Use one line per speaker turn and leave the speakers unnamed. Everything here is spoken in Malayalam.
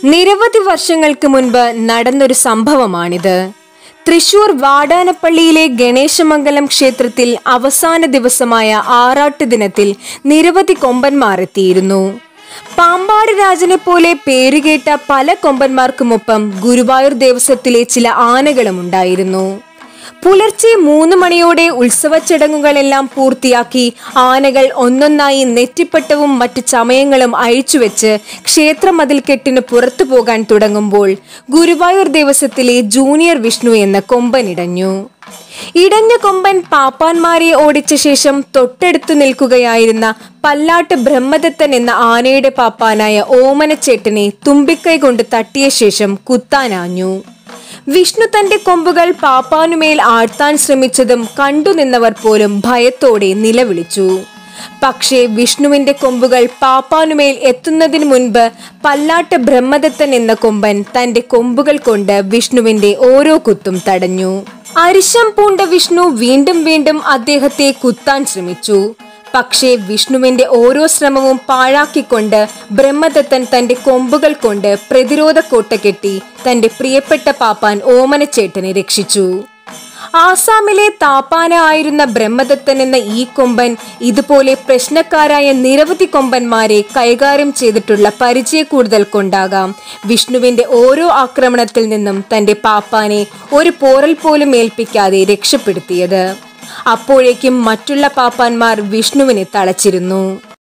നിരവധി വർഷങ്ങൾക്ക് മുൻപ് നടന്നൊരു സംഭവമാണിത് തൃശൂർ വാടാനപ്പള്ളിയിലെ ഗണേശമംഗലം ക്ഷേത്രത്തിൽ അവസാന ദിവസമായ ആറാട്ട് ദിനത്തിൽ നിരവധി കൊമ്പന്മാർ എത്തിയിരുന്നു പാമ്പാട് രാജനെ പോലെ പേരുകേട്ട പല കൊമ്പന്മാർക്കുമൊപ്പം ഗുരുവായൂർ ദേവസ്വത്തിലെ ചില ആനകളും ഉണ്ടായിരുന്നു പുലർച്ചെ മൂന്ന് മണിയോടെ ഉത്സവ ചടങ്ങുകളെല്ലാം പൂർത്തിയാക്കി ആനകൾ ഒന്നൊന്നായി നെറ്റിപ്പട്ടവും മറ്റു ചമയങ്ങളും അഴിച്ചുവെച്ച് ക്ഷേത്ര മതിൽക്കെട്ടിന് പുറത്തു പോകാൻ തുടങ്ങുമ്പോൾ ഗുരുവായൂർ ദേവസ്വത്തിലെ ജൂനിയർ വിഷ്ണു എന്ന കൊമ്പൻ ഇടഞ്ഞു ഇടഞ്ഞ കൊമ്പൻ പാപ്പാന്മാരെ ഓടിച്ച ശേഷം തൊട്ടടുത്തു നിൽക്കുകയായിരുന്ന പല്ലാട്ട് ബ്രഹ്മദത്തൻ എന്ന ആനയുടെ പാപ്പാനായ ഓമനച്ചേട്ടനെ തുമ്പിക്കൈ കൊണ്ട് തട്ടിയ ശേഷം കുത്താനാഞ്ഞു വിഷ്ണു തന്റെ കൊമ്പുകൾ പാപ്പാനുമേൽ ആഴ്ത്താൻ ശ്രമിച്ചതും കണ്ടുനിന്നവർ പോലും ഭയത്തോടെ നിലവിളിച്ചു പക്ഷേ വിഷ്ണുവിന്റെ കൊമ്പുകൾ പാപ്പാനുമേൽ എത്തുന്നതിന് മുൻപ് പല്ലാട്ട് ബ്രഹ്മദത്തൻ എന്ന കൊമ്പൻ തന്റെ കൊമ്പുകൾ കൊണ്ട് വിഷ്ണുവിന്റെ ഓരോ കുത്തും തടഞ്ഞു അരിശം പൂണ്ട വിഷ്ണു വീണ്ടും വീണ്ടും അദ്ദേഹത്തെ കുത്താൻ ശ്രമിച്ചു പക്ഷേ വിഷ്ണുവിന്റെ ഓരോ ശ്രമവും പാഴാക്കിക്കൊണ്ട് ബ്രഹ്മദത്തൻ തന്റെ കൊമ്പുകൾ കൊണ്ട് പ്രതിരോധ കോട്ട കെട്ടി തന്റെ പ്രിയപ്പെട്ട പാപ്പാൻ ഓമനച്ചേട്ടനെ രക്ഷിച്ചു ആസാമിലെ താപ്പാന ആയിരുന്ന ബ്രഹ്മദത്തൻ എന്ന ഈ കൊമ്പൻ ഇതുപോലെ പ്രശ്നക്കാരായ നിരവധി കൊമ്പന്മാരെ കൈകാര്യം ചെയ്തിട്ടുള്ള പരിചയ കൂടുതൽ കൊണ്ടാകാം വിഷ്ണുവിന്റെ ഓരോ ആക്രമണത്തിൽ നിന്നും തന്റെ പാപ്പാനെ ഒരു പോറൽ പോലും ഏൽപ്പിക്കാതെ രക്ഷപ്പെടുത്തിയത് അപ്പോഴേക്കും മറ്റുള്ള പാപ്പാന്മാർ വിഷ്ണുവിനെ തളച്ചിരുന്നു